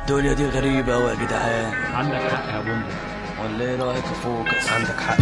الدنيا دي غريبة أوي يا جدعان عندك حق يا بومبو ولا ايه رأيك يا فوكس؟ عندك حق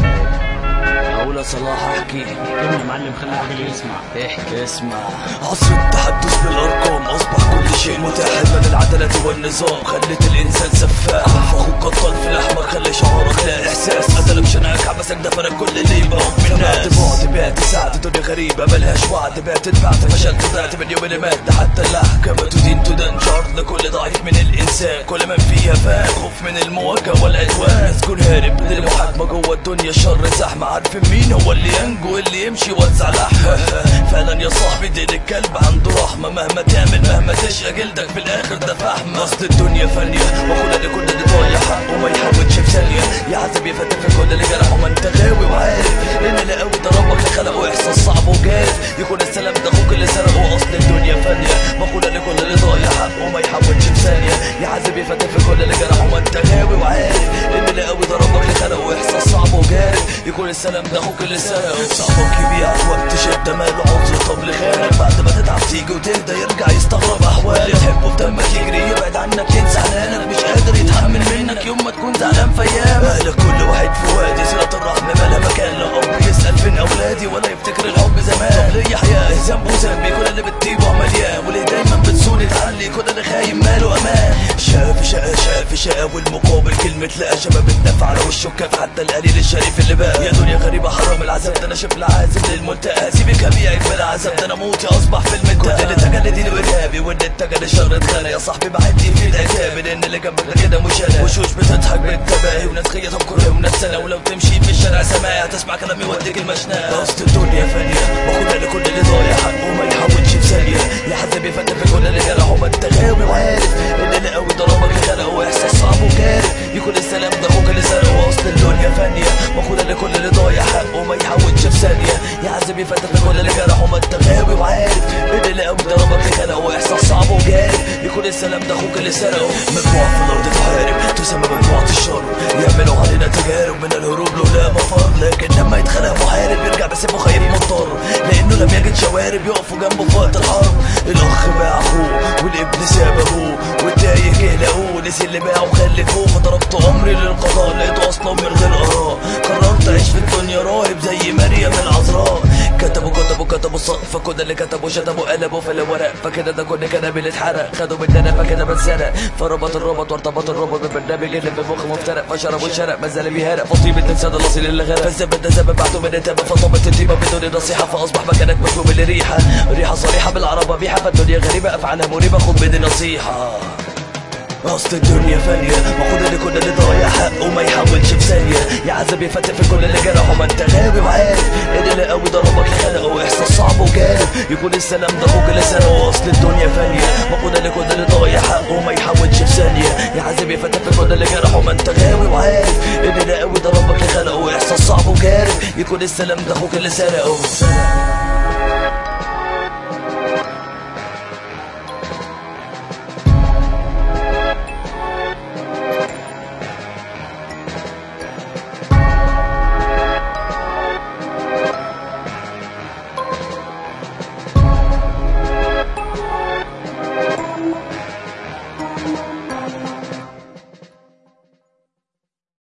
يا أقول يا صلاح أحكي يا معلم خلي الراجل يسمع احكي اسمع عصر التحدث بالارقام اصبح كل شيء متاح من العداله والنظام خلت الانسان سفاح اخوك قتل في الاحمر خلي شعورك لا احساس قتلك شنقك عبسك دفنك كل اللي يبقى من الناس بعد بعت ساعة الدنيا غريبة ملهاش وعد بعت دفعت فشلت ضعت من يوم اللي مات ده حتى الاحكام تدين تدان شرط لكل ضعيف من الانسان كل من فيها فاق خوف من المواجهة والعدوان تكون هارب من المحاكمة جوه الدنيا شر زحمة عارفين مين هو اللي ينجو اللي يمشي يوزع لحمة فعلا يا صاحبي دين الكلب عنده رحمة مهما تعمل مهما تشقى جلدك في الاخر ده فحمة اصل الدنيا فانية وكل اللي كل اللي ضايع حقه ما يحاولش في ثانية يعذب يفتح في كل اللي جرحه ما انت غاوي وعارف ان اللي قوي ده ربك اللي خلقه احساس صعب وجاف يكون السلام ده اخوك اللي سرقه اصل الدنيا فانية وكل اللي كل اللي ضايع حقه ما يحاولش في ثانية يعذب يفتح في كل اللي جرحه ما انت غاوي وعارف ان اللي قوي ده ربك اللي خلقه احساس صعب وجارف يكون السلام ده اخوك اللي سرقه صاحبك يبيعك وقت شدة ماله عذر طب لخيرك بعد ما تتعب تيجي وتهدى يرجع يستغرب احوالك تحبه في دمك يجري يبعد عنك ينسى حنانك مش قادر يتحمل منك يوم ما تكون زعلان في ايام مالك كل واحد في وادي صلة الرحم مالها مكان لا اب يسأل فين اولادي ولا يفتكر الحب زمان طب ليه حياة ذنبه ذنبي كل اللي بتطيبه مليان وليه دايما بتسوني تعلي كل اللي خايم ماله امان شاف شقة شاف شقة والمقابل كلمة لا شباب الدفع على وشه كاف حتى القليل الشريف اللي بقى يا دنيا غريبة حرام العذاب ده انا شبل عازم للمنتهى سيبك ابيعك بلا عذاب ده انا موتي اصبح في المنتهى كل اللي اتجه لدين وارهابي واللي اتجه للشر اتخانق يا صاحبي بعدي في العتاب لان اللي جنبك ده كده مش انا وشوش بتضحك بالتباهي وناس خية كره وناس سنة ولو تمشي في الشارع سماعي هتسمع كلامي يوديك المشنقة اصل الدنيا فانية واخدها لكل اللي ضايع حقه ما يحاولش في ثانية يا حد بيفتح في كل اللي جرحه ما انت غاوي وعارف ان اللي قوي ضربك اللي خلقه احساس صعب وكارف يكون السلام ده اخوك اللي سرقه اصل الدنيا فانية واخدها لكل اللي ضايع حقه ما يحاولش في ثانية يا عذب يفتح في كل اللي جرحه ما انت غاوي وعارف ان اللي قوي ضربك اللي خلقه احساس صعب وجارف يكون السلام ده اخوك اللي سرقه مجموعة في الارض تحارب تسمى مجموعة الشر يعملوا علينا تجارب من الهروب لولا مفر لكن لما يتخلق محارب يرجع بسيبه خايف مضطر لانه لم يجد شوارب يقفوا جنبه في وقت الحرب الاخ باع اخوه والابن ساب ابوه والتايه جه لاقوه نسي اللي باعه وخلفوه فضربت عمري للقضاء لقيته اصلا من غير اراء قررت اعيش في الدنيا راهب زي مريم العذراء كتبوا كتبوا كتبوا صف فكل اللي كتبوا شتموا قلبوا في الورق فكده ده كل كلامي اللي اتحرق خدوا مننا فكده بتسرق فربط الربط وارتبط الربط بالبرنامج اللي في المخ مفترق فشرب وشرق ما زال بيهرق فطيب الانسان الاصيل اللي غرق فالزبد ده سبب بعته من التبه فطبت الطيبه بدون نصيحه فاصبح مكانك مكتوب الريحه ريحه صريحه بالعربه بيحه فالدنيا غريبه افعالها مريبه خد مني نصيحه اصل الدنيا فانية وخد اللي كل اللي ضايع حقه ما يحاولش في ثانية يا عذب يفتح في كل اللي جرحه ما انت غاوي وعارف ان اللي قوي ضربك اللي خلقه احساس صعب وجارف يكون السلام ده اخوك اللي سرقه اصل الدنيا فانية وخد اللي كل اللي ضايع حقه ما يحاولش في ثانية يا عذب يفتح في كل اللي جرحه ما انت غاوي وعارف ان اللي قوي ضربك اللي خلقه احساس صعب وجارف يكون السلام ده اخوك اللي سرقه